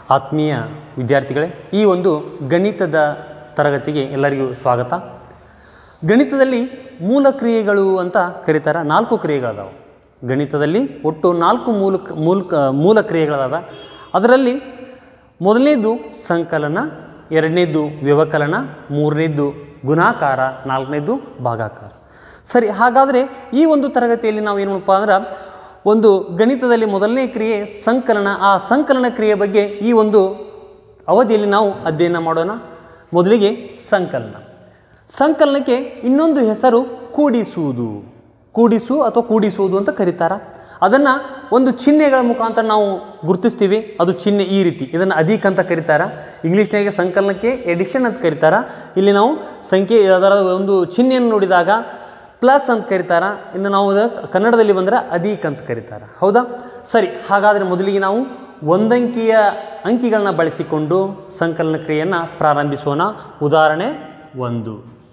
ಆತ್ಮೀಯ ವಿದ್ಯಾರ್ಥಿಗಳೇ ಈ ಒಂದು ಗಣಿತದ ತರಗತಿಗೆ ಎಲ್ಲರಿಗೂ ಸ್ವಾಗತ ಗಣಿತದಲ್ಲಿ ಮೂಲ ಕ್ರಿಯೆಗಳು ಅಂತ ಕರೀತಾರೆ ನಾಲ್ಕು ಕ್ರಿಯೆಗಳದಾವೆ ಗಣಿತದಲ್ಲಿ ಒಟ್ಟು ನಾಲ್ಕು ಮೂಲಕ ಮೂಲಕ ಮೂಲ ಕ್ರಿಯೆಗಳದಾವೆ ಅದರಲ್ಲಿ ಮೊದಲನೇದು ಸಂಕಲನ ಎರಡನೇದು ವ್ಯವಕಲನ ಮೂರನೇದು ಗುಣಾಕಾರ ನಾಲ್ಕನೇದು ಭಾಗಾಕಾರ ಸರಿ ಹಾಗಾದರೆ ಈ ಒಂದು ತರಗತಿಯಲ್ಲಿ ನಾವು ಏನು ಮಾಡಪ್ಪ ಅಂದ್ರೆ ಒಂದು ಗಣಿತದಲ್ಲಿ ಮೊದಲನೇ ಕ್ರಿಯೆ ಸಂಕಲನ ಆ ಸಂಕಲನ ಕ್ರಿಯೆ ಬಗ್ಗೆ ಈ ಒಂದು ಅವಧಿಯಲ್ಲಿ ನಾವು ಅಧ್ಯಯನ ಮಾಡೋಣ ಮೊದಲಿಗೆ ಸಂಕಲನ ಸಂಕಲನಕ್ಕೆ ಇನ್ನೊಂದು ಹೆಸರು ಕೂಡಿಸುವುದು ಕೂಡಿಸು ಅಥವಾ ಕೂಡಿಸುವುದು ಅಂತ ಕರೀತಾರೆ ಅದನ್ನು ಒಂದು ಚಿಹ್ನೆಗಳ ಮುಖಾಂತರ ನಾವು ಗುರುತಿಸ್ತೀವಿ ಅದು ಚಿಹ್ನೆ ಈ ರೀತಿ ಇದನ್ನು ಅಧಿಕ ಅಂತ ಕರೀತಾರೆ ಇಂಗ್ಲೀಷ್ನಾಗೆ ಸಂಕಲನಕ್ಕೆ ಎಡಿಷನ್ ಅಂತ ಕರೀತಾರೆ ಇಲ್ಲಿ ನಾವು ಸಂಖ್ಯೆ ಅದರ ಒಂದು ಚಿಹ್ನೆಯನ್ನು ನೋಡಿದಾಗ ಪ್ಲಸ್ ಅಂತ ಕರೀತಾರೆ ಇನ್ನು ನಾವು ಅದು ಕನ್ನಡದಲ್ಲಿ ಬಂದರೆ ಅಧಿಕ ಅಂತ ಕರೀತಾರೆ ಹೌದಾ ಸರಿ ಹಾಗಾದರೆ ಮೊದಲಿಗೆ ನಾವು ಒಂದಂಕಿಯ ಅಂಕಿಗಳನ್ನ ಬಳಸಿಕೊಂಡು ಸಂಕಲನ ಕ್ರಿಯೆಯನ್ನು ಪ್ರಾರಂಭಿಸೋಣ ಉದಾಹರಣೆ ಒಂದು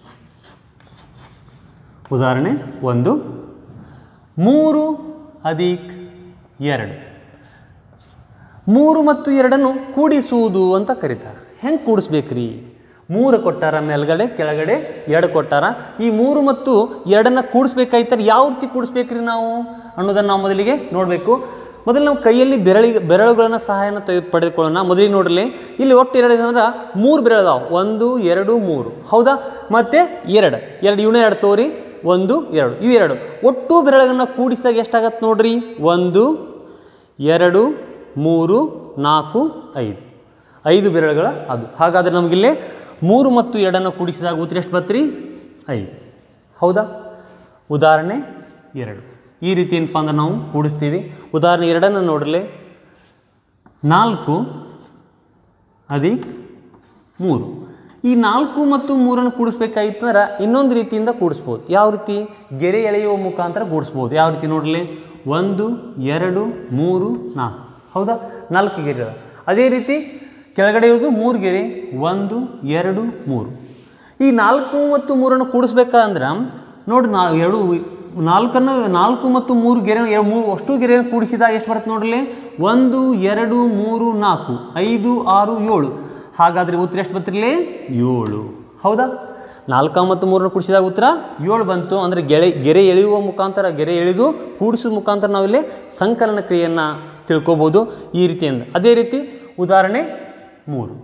ಉದಾಹರಣೆ ಒಂದು ಮೂರು ಅಧಿಕ್ ಎರಡು ಮೂರು ಮತ್ತು ಎರಡನ್ನು ಕೂಡಿಸುವುದು ಅಂತ ಕರೀತಾರೆ ಹೆಂಗೆ ಕೂಡಿಸ್ಬೇಕ್ರಿ ಮೂರು ಕೊಟ್ಟಾರ ಮೇಲ್ಗಡೆ ಕೆಳಗಡೆ ಎರಡು ಕೊಟ್ಟಾರ ಈ ಮೂರು ಮತ್ತು ಎರಡನ್ನು ಕೂಡಿಸ್ಬೇಕಾಯ್ತಾರೆ ಯಾವ ರೀತಿ ಕೂಡಿಸ್ಬೇಕ್ರಿ ನಾವು ಅನ್ನೋದನ್ನು ನಾವು ಮೊದಲಿಗೆ ನೋಡಬೇಕು ಮೊದಲು ನಾವು ಕೈಯಲ್ಲಿ ಬೆರಳಿಗೆ ಬೆರಳುಗಳನ್ನು ಸಹಾಯನ ತೆಗೆದು ಪಡೆದುಕೊಳ್ಳೋಣ ಮೊದಲಿಗೆ ನೋಡ್ರಿ ಇಲ್ಲಿ ಒಟ್ಟು ಎರಡು ಅಂದ್ರೆ ಮೂರು ಬೆರಳು ಅದಾವೆ ಒಂದು ಎರಡು ಮೂರು ಹೌದಾ ಮತ್ತು ಎರಡು ಎರಡು ಇವನೇ ಎರಡು ತೋರಿ ಒಂದು ಎರಡು ಇವು ಎರಡು ಒಟ್ಟು ಬೆರಳುಗಳನ್ನ ಕೂಡಿಸಿದಾಗ ಎಷ್ಟಾಗತ್ತೆ ನೋಡ್ರಿ ಒಂದು ಎರಡು ಮೂರು ನಾಲ್ಕು ಐದು ಐದು ಬೆರಳುಗಳ ಅದು ಹಾಗಾದರೆ ನಮಗಿಲ್ಲಿ ಮೂರು ಮತ್ತು ಎರಡನ್ನು ಕೂಡಿಸಿದಾಗ ಉತ್ತರ ಎಷ್ಟು ಬತ್ರಿ ಐದು ಹೌದಾ ಉದಾಹರಣೆ ಎರಡು ಈ ರೀತಿ ಏನಪ್ಪ ಅಂದ್ರೆ ನಾವು ಕೂಡಿಸ್ತೀವಿ ಉದಾಹರಣೆ ಎರಡನ್ನು ನೋಡ್ರಲಿ ನಾಲ್ಕು ಅಧಿಕ್ ಮೂರು ಈ ನಾಲ್ಕು ಮತ್ತು ಮೂರನ್ನು ಕೂಡಿಸ್ಬೇಕಾಗಿತ್ತಂದ್ರೆ ಇನ್ನೊಂದು ರೀತಿಯಿಂದ ಕೂಡಿಸ್ಬೋದು ಯಾವ ರೀತಿ ಗೆರೆ ಎಳೆಯುವ ಮುಖಾಂತರ ಕೂಡಿಸ್ಬೋದು ಯಾವ ರೀತಿ ನೋಡಲಿ ಒಂದು ಎರಡು ಮೂರು ನಾಲ್ಕು ಹೌದಾ ನಾಲ್ಕು ಗೆರೆ ಅದಾವ. ಅದೇ ರೀತಿ ಕೆಳಗಡೆ ಇರೋದು ಮೂರು ಗೆರೆ ಒಂದು ಎರಡು ಮೂರು ಈ ನಾಲ್ಕು ಮತ್ತು ಮೂರನ್ನು ಕೂಡಿಸ್ಬೇಕಂದ್ರೆ ನೋಡಿ ನಾ ಎರಡು ನಾಲ್ಕನ್ನು ನಾಲ್ಕು ಮತ್ತು ಮೂರು ಗೆರೆ ಎರಡು ಮೂರು ಅಷ್ಟು ಗೆರೆಯನ್ನು ಕೂಡಿಸಿದಾಗ ಎಷ್ಟು ಬರುತ್ತೆ ನೋಡಲಿ ಒಂದು ಎರಡು ಮೂರು ನಾಲ್ಕು ಐದು ಆರು ಏಳು ಹಾಗಾದರೆ ಉತ್ತರ ಎಷ್ಟು ಬರ್ತಿರಲಿ ಏಳು ಹೌದಾ ನಾಲ್ಕು ಮತ್ತು ಮೂರನ್ನು ಕೂಡಿಸಿದಾಗ ಉತ್ತರ ಏಳು ಬಂತು ಅಂದರೆ ಗೆಳೆ ಗೆರೆ ಎಳೆಯುವ ಮುಖಾಂತರ ಗೆರೆ ಎಳೆದು ಕೂಡಿಸುವ ಮುಖಾಂತರ ನಾವಿಲ್ಲಿ ಸಂಕಲನ ಕ್ರಿಯೆಯನ್ನು ತಿಳ್ಕೊಬೋದು ಈ ರೀತಿಯಿಂದ ಅದೇ ರೀತಿ ಉದಾಹರಣೆ ಮೂರು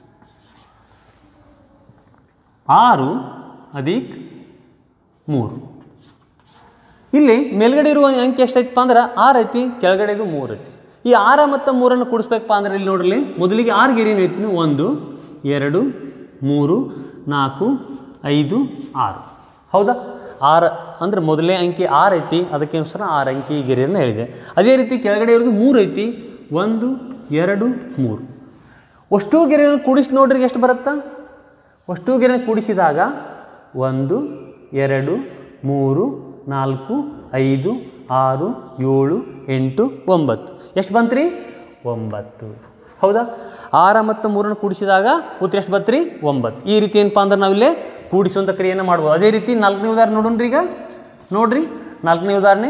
ಆರು ಅಧಿಕ್ ಮೂರು ಇಲ್ಲಿ ಮೇಲ್ಗಡೆ ಇರುವ ಅಂಕಿ ಎಷ್ಟೈತಪ್ಪ ಅಂದ್ರೆ ಆರು ಐತಿ ಕೆಳಗಡೆದು ಮೂರು ಐತಿ ಈ ಆರ ಮತ್ತು ಮೂರನ್ನು ಕೂಡಿಸ್ಬೇಕಪ್ಪ ಅಂದ್ರೆ ಇಲ್ಲಿ ನೋಡ್ರಿ ಮೊದಲಿಗೆ ಆರು ಗೆರೆನ ಐತಿ ಒಂದು ಎರಡು ಮೂರು ನಾಲ್ಕು ಐದು ಆರು ಹೌದಾ ಆರು ಅಂದ್ರೆ ಮೊದಲನೇ ಅಂಕಿ ಆರು ಐತಿ ಅದಕ್ಕೆ ಅನುಸಾರ ಆರು ಅಂಕಿ ಗೆರೆಯನ್ನು ಹೇಳಿದೆ ಅದೇ ರೀತಿ ಕೆಳಗಡೆ ಇರೋದು ಮೂರು ಐತಿ ಒಂದು ಎರಡು ಮೂರು ಅಷ್ಟು ಗೆರೆಯನ್ನು ಕೂಡಿಸಿ ನೋಡ್ರಿ ಎಷ್ಟು ಬರುತ್ತಾ ಅಷ್ಟು ಗೆರೆ ಕೂಡಿಸಿದಾಗ ಒಂದು ಎರಡು ಮೂರು ನಾಲ್ಕು ಐದು ಆರು ಏಳು ಎಂಟು ಒಂಬತ್ತು ಎಷ್ಟು ಬಂತ್ರಿ ಒಂಬತ್ತು ಹೌದಾ ಆರ ಮತ್ತು ಮೂರನ್ನು ಕೂಡಿಸಿದಾಗ ಉತ್ತರ ಎಷ್ಟು ಬತ್ರಿ ಒಂಬತ್ತು ಈ ರೀತಿ ಏನಪ್ಪ ಅಂದ್ರೆ ನಾವಿಲ್ಲೇ ಕೂಡಿಸುವಂಥ ಕ್ರಿಯೆಯನ್ನು ಮಾಡ್ಬೋದು ಅದೇ ರೀತಿ ನಾಲ್ಕನೇ ಉದಾಹರಣೆ ನೋಡೋಣ್ರಿ ಈಗ ನೋಡ್ರಿ ನಾಲ್ಕನೇ ಉದಾಹರಣೆ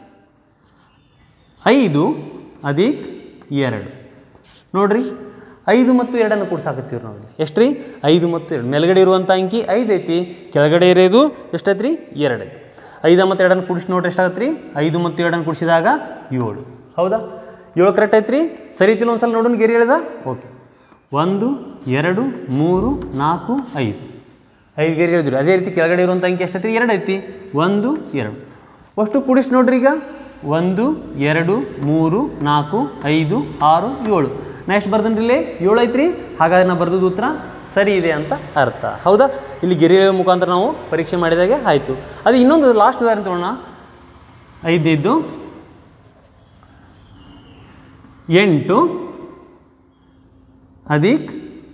ಐದು ಅಧಿಕ್ ಎರಡು ನೋಡ್ರಿ ಐದು ಮತ್ತು ಎರಡನ್ನು ಕೂಡ್ಸಾಕತ್ತೀವಿ ನಾವು ಇಲ್ಲಿ ಎಷ್ಟು ರೀ ಐದು ಮತ್ತು ಎರಡು ಮೇಲ್ಗಡೆ ಇರುವಂಥ ಅಂಕಿ ಐದು ಐತಿ ಕೆಳಗಡೆ ಇರೋದು ಎಷ್ಟೈತೆ ರೀ ಎರಡು ಐತಿ ಐದು ಮತ್ತು ಎರಡನ್ನು ಕೂಡಿಸಿ ನೋಡ್ರಿ ಎಷ್ಟಾಗತ್ತೆ ರೀ ಐದು ಮತ್ತು ಎರಡನ್ನು ಕೂಡಿಸಿದಾಗ ಏಳು ಹೌದಾ ಏಳು ಕರೆಕ್ಟ್ ಐತೆ ರೀ ಸರಿ ಐತಿಲ್ಲ ಒಂದು ಸಲ ನೋಡೋಣ ಗೆರೆ ಹೇಳಿದ ಓಕೆ ಒಂದು ಎರಡು ಮೂರು ನಾಲ್ಕು ಐದು ಐದು ಗೆರೆ ಹೇಳಿದ್ರಿ ಅದೇ ರೀತಿ ಕೆಳಗಡೆ ಇರುವಂಥ ಅಂಕಿ ಎಷ್ಟೈತಿ ಎರಡು ಐತಿ ಒಂದು ಎರಡು ಅಷ್ಟು ಕೂಡಿಸಿ ನೋಡ್ರಿ ಈಗ ಒಂದು ಎರಡು ಮೂರು ನಾಲ್ಕು ಐದು ಆರು ಏಳು ನಾ ಎಷ್ಟು ಬರ್ದನ್ರಿ ಇಲ್ಲಿ ಏಳು ಐತ್ರಿ ಹಾಗಾದ್ರೆ ನಾ ಬರ್ದದ್ದು ಉತ್ತರ ಸರಿ ಇದೆ ಅಂತ ಅರ್ಥ ಹೌದಾ ಇಲ್ಲಿ ಗೆರೆಯ ಮುಖಾಂತರ ನಾವು ಪರೀಕ್ಷೆ ಮಾಡಿದಾಗೆ ಆಯಿತು ಅದು ಇನ್ನೊಂದು ಲಾಸ್ಟ್ ಉದಾಹರಣೆ ತಗೊಳ್ಳೋಣ ಐದೈದು ಎಂಟು ಅಧಿಕ್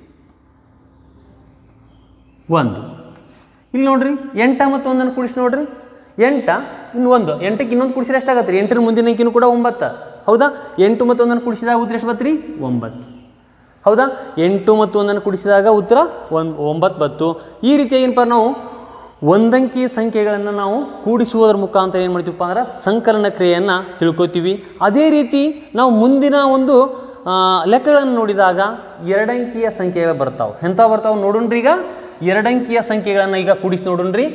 ಒಂದು ಇಲ್ಲಿ ನೋಡ್ರಿ ಎಂಟ ಮತ್ತು ಒಂದನ್ನು ಕೂಡಿಸಿ ನೋಡ್ರಿ ಎಂಟ ಇನ್ನು ಒಂದು ಎಂಟಕ್ಕೆ ಇನ್ನೊಂದು ಕೂಡಿಸಿದ್ರೆ ಎಷ್ಟಾಗತ್ತೆ ರೀ ಎಂಟರ ಮುಂದಿನ ಅಂಕಿನೂ ಕೂಡ ಒಂಬತ್ತು ಹೌದಾ ಎಂಟು ಮತ್ತು ಒಂದನ್ನು ಕೂಡಿಸಿದಾಗ ಉತ್ತರ ಎಷ್ಟು ಬತ್ತು ರೀ ಒಂಬತ್ತು ಹೌದಾ ಎಂಟು ಮತ್ತು ಒಂದನ್ನು ಕೂಡಿಸಿದಾಗ ಉತ್ತರ ಒಂದು ಒಂಬತ್ತು ಬತ್ತು ಈ ರೀತಿಯಾಗಿ ಏನಪ್ಪ ನಾವು ಒಂದಂಕಿ ಸಂಖ್ಯೆಗಳನ್ನು ನಾವು ಕೂಡಿಸುವುದರ ಮುಖಾಂತರ ಏನು ಮಾಡ್ತೀವಪ್ಪ ಅಂದ್ರೆ ಸಂಕಲನ ಕ್ರಿಯೆಯನ್ನು ತಿಳ್ಕೊತೀವಿ ಅದೇ ರೀತಿ ನಾವು ಮುಂದಿನ ಒಂದು ಲೆಕ್ಕಗಳನ್ನು ನೋಡಿದಾಗ ಎರಡಂಕಿಯ ಸಂಖ್ಯೆಗಳು ಬರ್ತಾವೆ ಎಂಥ ಬರ್ತಾವೆ ನೋಡೋಣ್ರಿ ಈಗ ಎರಡಂಕಿಯ ಸಂಖ್ಯೆಗಳನ್ನು ಈಗ ಕೂಡಿಸಿ ನೋಡೋಣ್ರಿ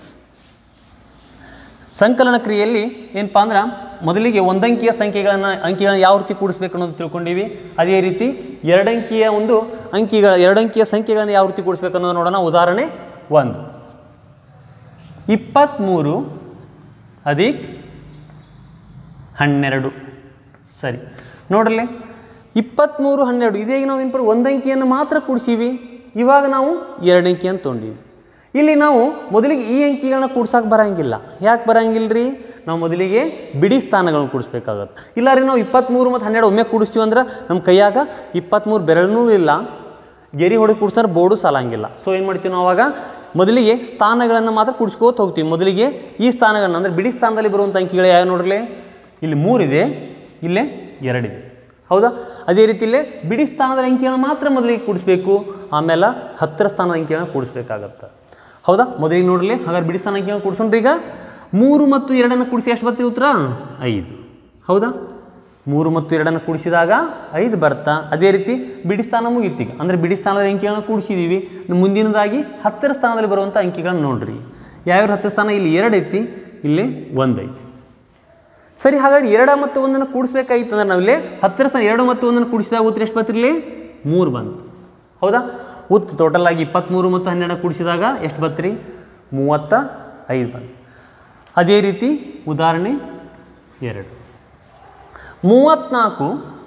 ಸಂಕಲನ ಕ್ರಿಯೆಯಲ್ಲಿ ಏನಪ್ಪ ಅಂದ್ರೆ ಮೊದಲಿಗೆ ಒಂದಂಕಿಯ ಸಂಖ್ಯೆಗಳನ್ನು ಅಂಕಿಗಳನ್ನು ಯಾವ ರೀತಿ ಕೂಡಿಸ್ಬೇಕು ಅನ್ನೋದು ತಿಳ್ಕೊಂಡಿವಿ ಅದೇ ರೀತಿ ಎರಡಂಕಿಯ ಒಂದು ಅಂಕಿಗಳ ಎರಡಂಕಿಯ ಸಂಖ್ಯೆಗಳನ್ನು ಯಾವ ರೀತಿ ಕೂಡಿಸ್ಬೇಕು ಅನ್ನೋದು ನೋಡೋಣ ಉದಾಹರಣೆ ಒಂದು ಇಪ್ಪತ್ತ್ಮೂರು ಅಧಿಕ್ ಹನ್ನೆರಡು ಸರಿ ನೋಡ್ರಲಿ ಇಪ್ಪತ್ತ್ಮೂರು ಹನ್ನೆರಡು ಇದೇಗ ನಾವು ಏನಪ್ಪ ಒಂದಂಕಿಯನ್ನು ಮಾತ್ರ ಕೂಡಿಸೀವಿ ಇವಾಗ ನಾವು ಎರಡು ಅಂಕಿಯನ್ನು ತೊಗೊಂಡೀವಿ ಇಲ್ಲಿ ನಾವು ಮೊದಲಿಗೆ ಈ ಅಂಕಿಗಳನ್ನ ಕೂಡ್ಸಕ್ಕೆ ಬರಂಗಿಲ್ಲ ಯಾಕೆ ಬರಂಗಿಲ್ಲ ರೀ ನಾವು ಮೊದಲಿಗೆ ಬಿಡಿ ಸ್ಥಾನಗಳನ್ನ ಕೂಡಿಸ್ಬೇಕಾಗತ್ತೆ ಇಲ್ಲ ರೀ ನಾವು ಇಪ್ಪತ್ತ್ಮೂರು ಮತ್ತು ಹನ್ನೆರಡು ಒಮ್ಮೆ ಕೂಡಿಸ್ತೀವಿ ಅಂದ್ರೆ ನಮ್ಮ ಕೈಯಾಗ ಇಪ್ಪತ್ತ್ಮೂರು ಬೆರಳೂ ಇಲ್ಲ ಗೆರಿ ಹೊಡೆದು ಕೂಡ್ಸಿದ್ರೆ ಬೋರ್ಡು ಸಾಲಂಗಿಲ್ಲ ಸೊ ಏನು ಮಾಡ್ತೀವಿ ನಾವು ಅವಾಗ ಮೊದಲಿಗೆ ಸ್ಥಾನಗಳನ್ನು ಮಾತ್ರ ಕೂಡಿಸ್ಕೋತ ಹೋಗ್ತೀವಿ ಮೊದಲಿಗೆ ಈ ಸ್ಥಾನಗಳನ್ನ ಅಂದರೆ ಬಿಡಿ ಸ್ಥಾನದಲ್ಲಿ ಬರುವಂಥ ಅಂಕಿಗಳು ಯಾವ ನೋಡ್ರಲಿ ಇಲ್ಲಿ ಮೂರಿದೆ ಇಲ್ಲೇ ಎರಡಿದೆ ಹೌದಾ ಅದೇ ರೀತಿ ಇಲ್ಲೇ ಬಿಡಿ ಸ್ಥಾನದ ಅಂಕಿಗಳನ್ನ ಮಾತ್ರ ಮೊದಲಿಗೆ ಕೂಡಿಸ್ಬೇಕು ಆಮೇಲೆ ಹತ್ತರ ಸ್ಥಾನದ ಅಂಕಿಗಳನ್ನ ಕೂಡಿಸ್ಬೇಕಾಗತ್ತೆ ಹೌದಾ ಮೊದಲಿಗೆ ನೋಡಲಿ ಹಾಗಾದ್ರೆ ಬಿಡಿ ಸ್ಥಾನ ಅಂಕಿಗಳನ್ನ ಕೂಡಿಸೋಣ್ರಿ ಈಗ ಮೂರು ಮತ್ತು ಎರಡನ್ನು ಕೂಡಿಸಿ ಎಷ್ಟು ಬರ್ತೀವಿ ಉತ್ತರ ಐದು ಹೌದಾ ಮೂರು ಮತ್ತು ಎರಡನ್ನು ಕೂಡಿಸಿದಾಗ ಐದು ಬರ್ತಾ ಅದೇ ರೀತಿ ಬಿಡಿ ಸ್ಥಾನ ಮುಗೀತು ಈಗ ಅಂದರೆ ಬಿಡಿ ಸ್ಥಾನದ ಅಂಕಿಗಳನ್ನ ಕೂಡಿಸಿದ್ದೀವಿ ಇನ್ನು ಮುಂದಿನದಾಗಿ ಹತ್ತರ ಸ್ಥಾನದಲ್ಲಿ ಬರುವಂಥ ಅಂಕಿಗಳನ್ನ ನೋಡ್ರಿ ಯಾವ್ಯಾವ ಹತ್ತರ ಸ್ಥಾನ ಇಲ್ಲಿ ಎರಡು ಐತಿ ಇಲ್ಲಿ ಒಂದು ಐತಿ ಸರಿ ಹಾಗಾದ್ರೆ ಎರಡು ಮತ್ತು ಒಂದನ್ನು ಕೂಡಿಸ್ಬೇಕಾಗಿತ್ತು ಅಂದ್ರೆ ನಾವಿಲ್ಲಿ ಹತ್ತರ ಸ್ಥಾನ ಎರಡು ಮತ್ತು ಒಂದನ್ನು ಕೂಡಿಸಿದಾಗ ಉತ್ತರ ಎಷ್ಟು ಬರ್ತಿರ್ಲಿ ಮೂರು ಬಂತು ಹೌದಾ ಉತ್ ಟೋಟಲ್ ಆಗಿ ಇಪ್ಪತ್ತ್ಮೂರು ಮತ್ತು ಹನ್ನೆರಡು ಕೂಡಿಸಿದಾಗ ಎಷ್ಟು ಬತ್ರಿ ಮೂವತ್ತ ಐದು ಬಂತು ಅದೇ ರೀತಿ ಉದಾಹರಣೆ ಎರಡು ಮೂವತ್ತ್ನಾಲ್ಕು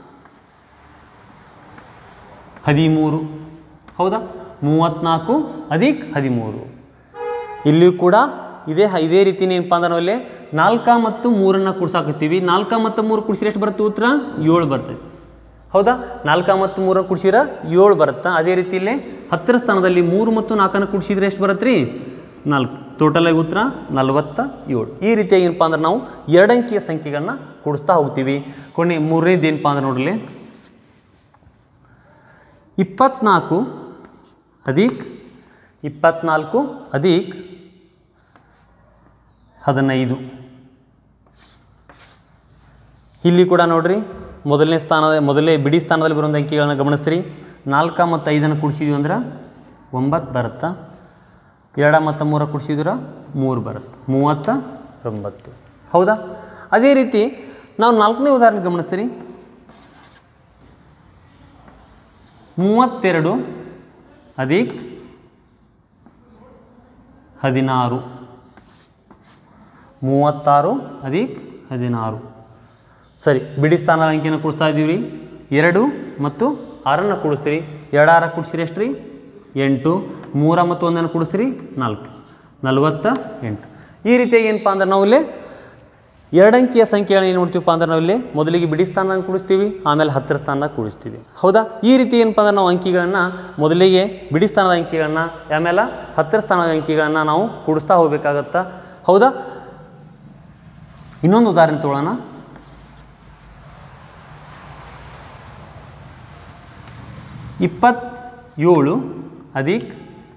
ಹದಿಮೂರು ಹೌದಾ ಮೂವತ್ತ್ನಾಲ್ಕು ಅಧಿಕ್ ಹದಿಮೂರು ಇಲ್ಲಿಯೂ ಕೂಡ ಇದೇ ಇದೇ ರೀತಿ ಏನಪ್ಪ ಅಂದ್ರೆ ನಾವಲ್ಲಿ ನಾಲ್ಕ ಮತ್ತು ಮೂರನ್ನು ಕೂಡ್ಸಾಕತ್ತೀವಿ ನಾಲ್ಕ ಮತ್ತು ಮೂರು ಕೂಡಿಸಿದ್ರೆ ಎಷ್ಟು ಬರುತ್ತೆ ಉತ್ತರ ಏಳು ಬರ್ತದೆ ಹೌದಾ ನಾಲ್ಕ ಮತ್ತು ಮೂರ ಕೂಡಿಸಿದ್ರೆ ಏಳು ಬರುತ್ತಾ ಅದೇ ರೀತಿ ಇಲ್ಲಿ ಹತ್ತರ ಸ್ಥಾನದಲ್ಲಿ ಮೂರು ಮತ್ತು ನಾಲ್ಕನ್ನು ಕೂಡಿಸಿದ್ರೆ ಎಷ್ಟು ಬರುತ್ತೆ ರೀ ನಾಲ್ಕು ಟೋಟಲಾಗಿ ಉತ್ತರ ನಲವತ್ತ ಏಳು ಈ ರೀತಿಯಾಗಿ ಏನಪ್ಪ ಅಂದ್ರೆ ನಾವು ಎರಡಂಕಿಯ ಸಂಖ್ಯೆಗಳನ್ನ ಕೂಡಿಸ್ತಾ ಹೋಗ್ತೀವಿ ಕೊನೆ ಮೂರನೇದು ಏನಪ್ಪ ಅಂದ್ರೆ ನೋಡ್ರಿ ಇಪ್ಪತ್ನಾಲ್ಕು ಅಧಿಕ್ ಇಪ್ಪತ್ನಾಲ್ಕು ಅಧಿಕ್ ಹದಿನೈದು ಇಲ್ಲಿ ಕೂಡ ನೋಡ್ರಿ ಮೊದಲನೇ ಸ್ಥಾನದ ಮೊದಲನೇ ಬಿಡಿ ಸ್ಥಾನದಲ್ಲಿ ಬರುವಂಥ ಅಂಕಿಗಳನ್ನ ಗಮನಿಸ್ತೀರಿ ನಾಲ್ಕ ಮತ್ತು ಐದನ್ನು ಕೂಡಿಸಿದ್ವಿ ಅಂದ್ರೆ ಒಂಬತ್ತು ಬರುತ್ತಾ ಎರಡ ಮತ್ತು ಮೂರ ಕೂಡಿಸಿದ್ರೆ ಮೂರು ಬರುತ್ತೆ ಮೂವತ್ತ ಒಂಬತ್ತು ಹೌದಾ ಅದೇ ರೀತಿ ನಾವು ನಾಲ್ಕನೇ ಉದಾಹರಣೆ ಗಮನಿಸ್ತೀರಿ ಮೂವತ್ತೆರಡು ಅಧಿಕ್ ಹದಿನಾರು ಮೂವತ್ತಾರು ಅಧಿಕ್ ಹದಿನಾರು ಸರಿ ಬಿಡಿ ಸ್ಥಾನದ ಅಂಕಿಯನ್ನು ಕೂಡಿಸ್ತಾ ಇದ್ದೀವಿ ರೀ ಎರಡು ಮತ್ತು ಆರನ್ನು ಕೂಡಿಸ್ತೀರಿ ಎರಡು ಆರ ಕೂಡಿಸಿರಿ ಎಷ್ಟು ರೀ ಎಂಟು ಮೂರ ಮತ್ತು ಒಂದನ್ನು ಕೂಡಿಸ್ತೀರಿ ನಾಲ್ಕು ನಲ್ವತ್ತ ಎಂಟು ಈ ರೀತಿಯಾಗಿ ಏನಪ್ಪ ಅಂದ್ರೆ ನಾವು ಇಲ್ಲಿ ಎರಡಂಕಿಯ ಸಂಖ್ಯೆಗಳನ್ನ ಏನು ಮಾಡ್ತೀವಪ್ಪ ಅಂದ್ರೆ ನಾವಿಲ್ಲಿ ಮೊದಲಿಗೆ ಬಿಡಿ ಸ್ಥಾನ ಕೂಡಿಸ್ತೀವಿ ಆಮೇಲೆ ಹತ್ತರ ಸ್ಥಾನ ಕೂಡಿಸ್ತೀವಿ ಹೌದಾ ಈ ರೀತಿ ಏನಪ್ಪ ಅಂದ್ರೆ ನಾವು ಅಂಕಿಗಳನ್ನು ಮೊದಲಿಗೆ ಬಿಡಿ ಸ್ಥಾನದ ಅಂಕಿಗಳನ್ನ ಆಮೇಲೆ ಹತ್ತರ ಸ್ಥಾನದ ಅಂಕಿಗಳನ್ನು ನಾವು ಕೂಡಿಸ್ತಾ ಹೋಗ್ಬೇಕಾಗತ್ತಾ ಹೌದಾ ಇನ್ನೊಂದು ಉದಾಹರಣೆ ತೊಗೊಳ್ಳೋಣ ಇಪ್ಪತ್ತೇಳು ಅಧಿಕ್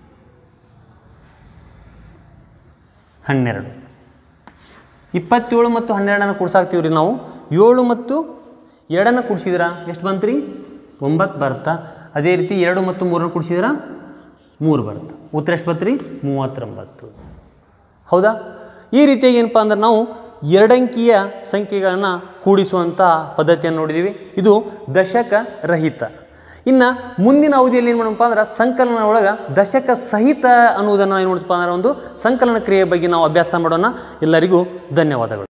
ಹನ್ನೆರಡು ಇಪ್ಪತ್ತೇಳು ಮತ್ತು ಹನ್ನೆರಡನ್ನು ಕೂಡ್ಸಾಕ್ತೀವಿ ರೀ ನಾವು ಏಳು ಮತ್ತು ಎರಡನ್ನು ಕೂಡಿಸಿದ್ರ ಎಷ್ಟು ಬಂತು ರೀ ಒಂಬತ್ತು ಬರುತ್ತಾ ಅದೇ ರೀತಿ ಎರಡು ಮತ್ತು ಮೂರನ್ನು ಕೂಡಿಸಿದ್ರ ಮೂರು ಬರುತ್ತೆ ಉತ್ತರ ಎಷ್ಟು ಬಂತು ರೀ ಮೂವತ್ತೊಂಬತ್ತು ಹೌದಾ ಈ ರೀತಿಯಾಗಿ ಏನಪ್ಪ ಅಂದ್ರೆ ನಾವು ಎರಡಂಕಿಯ ಸಂಖ್ಯೆಗಳನ್ನು ಕೂಡಿಸುವಂಥ ಪದ್ಧತಿಯನ್ನು ನೋಡಿದ್ದೀವಿ ಇದು ದಶಕ ರಹಿತ ಇನ್ನು ಮುಂದಿನ ಅವಧಿಯಲ್ಲಿ ಏನು ಮಾಡಪ್ಪ ಅಂದ್ರೆ ಸಂಕಲನ ಒಳಗೆ ದಶಕ ಸಹಿತ ಅನ್ನುವುದನ್ನು ಏನು ಮಾಡ್ತಪ್ಪ ಅಂದ್ರೆ ಒಂದು ಸಂಕಲನ ಕ್ರಿಯೆ ಬಗ್ಗೆ ನಾವು ಅಭ್ಯಾಸ ಮಾಡೋಣ ಎಲ್ಲರಿಗೂ ಧನ್ಯವಾದಗಳು